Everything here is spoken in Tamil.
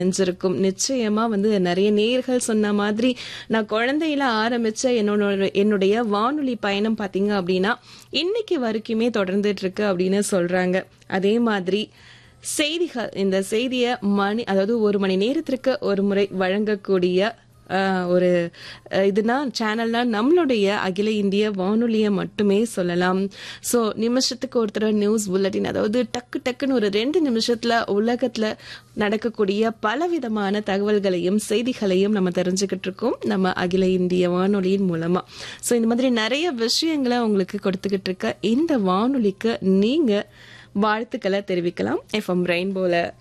செஞ்சிருக்கும் நிச்சயமா வந்து நிறைய நேர்கள் சொன்ன மாதிரி நான் குழந்தையில ஆரம்பிச்ச என்னோட என்னுடைய வானொலி பயணம் பாத்தீங்க அப்படின்னா இன்னைக்கு வரைக்குமே தொடர்ந்துட்டு இருக்கு அப்படின்னு சொல்றாங்க அதே மாதிரி செய்திகள் இந்த செய்தியை மணி அதாவது ஒரு மணி நேரத்திற்கு ஒரு முறை வழங்கக்கூடிய ஆஹ், ஒரு அஹ், இதுனா சேனல்னா நம்மளுடைய அகில இந்திய வானொலியை மட்டுமே சொல்லலாம் ஸோ நிமிஷத்துக்கு ஒருத்தர் நியூஸ் புல்லட்டின் அதாவது டக்கு டக்குன்னு ஒரு ரெண்டு நிமிஷத்துல உலகத்துல நடக்கக்கூடிய பலவிதமான தகவல்களையும் செய்திகளையும் நம்ம தெரிஞ்சுக்கிட்டு இருக்கோம் நம்ம அகில இந்திய வானொலியின் மூலமா ஸோ இந்த மாதிரி நிறைய விஷயங்களை உங்களுக்கு கொடுத்துக்கிட்டு இருக்க இந்த வானொலிக்கு நீங்க வாழ்த்துக்களை தெரிவிக்கலாம் எஃப்எம் ரெயின்போல